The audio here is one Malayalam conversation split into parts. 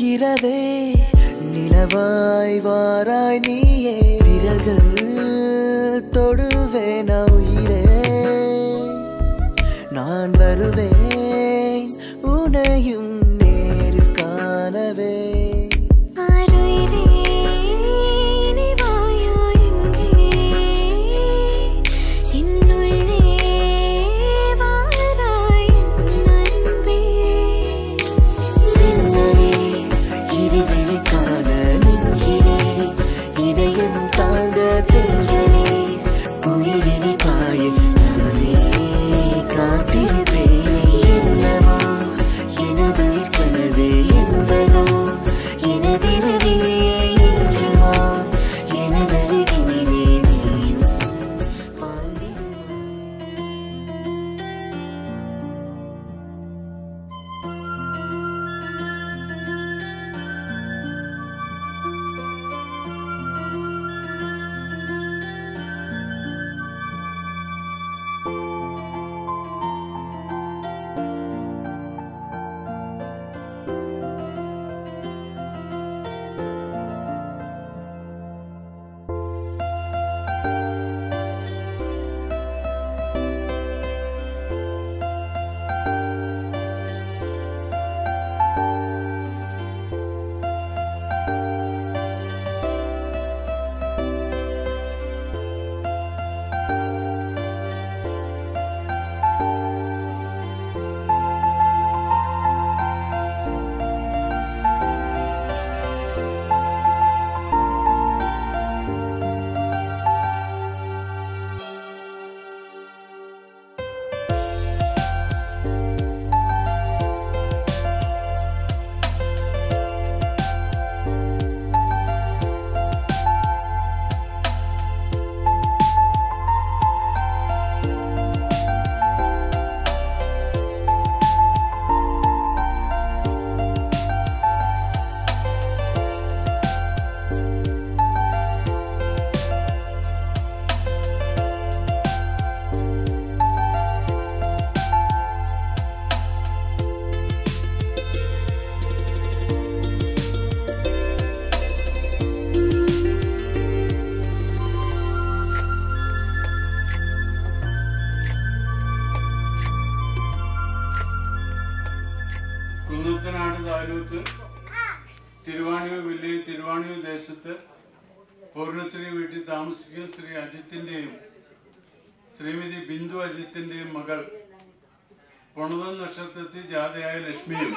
இரவே நிலவாய் வாராய் நீயே விரல்கள் தொடுவேன் உயிரே நான் வருவேன் உனையும் நேரில் காணவே ആരുയിരേ നീ വായോ എങ്കേ ഇന്നുള്ളേ വാരായി നൻപേ சின்னரே இருவருக்கான நெஞ்சிலே இதயம் தாங்க தென்றலே உயிரினை பாய நானே காத்திருப்பேனே என்னவோ எனதுயிர் கனவே என்பதோ எனதிரவே என்றுவா எனதருகினிலே நீயும் வாழ்ந்திடுவா കുന്നത്തനാട് താലൂക്ക് തിരുവാണിയൂർ വില്ലേജ് തിരുവാണിയൂർ ദേശത്ത് പൂർണ്ണശ്രീ വീട്ടിൽ താമസിക്കുന്ന ശ്രീ അജിത്തിന്റെയും ശ്രീമതി ബിന്ദു അജിത്തിന്റെയും മകൾ പുണതം നക്ഷത്രത്തിൽ ജാതയായ ലക്ഷ്മിയും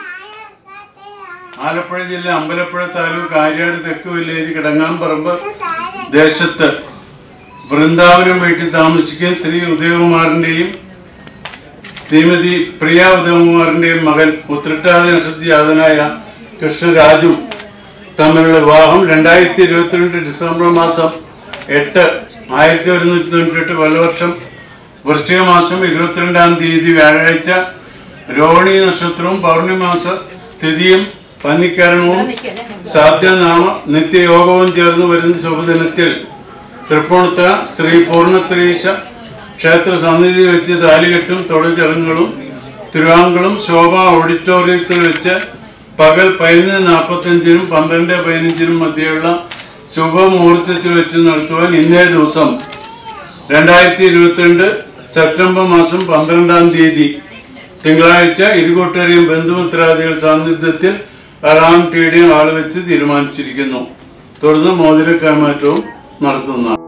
ആലപ്പുഴ ജില്ല അമ്പലപ്പുഴ താലൂക്ക് ആര്യാട് തെക്ക് വില്ലേജ് കിടങ്ങാമ്പറമ്പ് ദേശത്ത് വൃന്ദാവനം വീട്ടിൽ താമസിക്കുന്ന ശ്രീ ഉദയകുമാറിന്റെയും ശ്രീമതി പ്രിയ ഉദയകുമാറിന്റെയും മകൻ ഉത്രട്ടാതി നക്ഷത്രജാതനായ കൃഷ്ണരാജും തമ്മിലുള്ള വിവാഹം രണ്ടായിരത്തി ഇരുപത്തിരണ്ട് ഡിസംബർ മാസം എട്ട് ആയിരത്തി ഒരുന്നൂറ്റി തൊണ്ണൂറ്റി കൊല്ലവർഷം വൃശ്ചിക മാസം ഇരുപത്തിരണ്ടാം തീയതി വ്യാഴാഴ്ച രോഹിണി നക്ഷത്രവും പൗർണമി മാസ തിഥിയും പന്നിക്കരണവും സാധ്യനാമ നിത്യയോഗവും ചേർന്ന് വരുന്ന ശുഭദിനത്തിൽ തൃപ്പൂണിത്തുറ ശ്രീ പൂർണ്ണത്രീശ ക്ഷേത്ര സന്നിധി വെച്ച് താലികെട്ടും തൊഴിൽ ചടങ്ങുകളും തിരുവാങ്കുളം ശോഭ ഓഡിറ്റോറിയത്തിൽ വെച്ച് പകൽ പതിനൊന്ന് നാൽപ്പത്തഞ്ചിനും പന്ത്രണ്ട് പതിനഞ്ചിനും മധ്യയുള്ള ശുഭമുഹൂർത്തത്തിൽ വെച്ച് നടത്തുവാൻ ഇന്നേ ദിവസം രണ്ടായിരത്തി ഇരുപത്തിരണ്ട് സെപ്റ്റംബർ മാസം പന്ത്രണ്ടാം തീയതി തിങ്കളാഴ്ച ഇരുകൂട്ടരെയും ബന്ധുമിത്രാദികൾ സാന്നിധ്യത്തിൽ അറാം ടി ഡി ആൾ വെച്ച് തീരുമാനിച്ചിരിക്കുന്നു തുടർന്ന് മോതിര കൈമാറ്റവും നടത്തുന്നതാണ്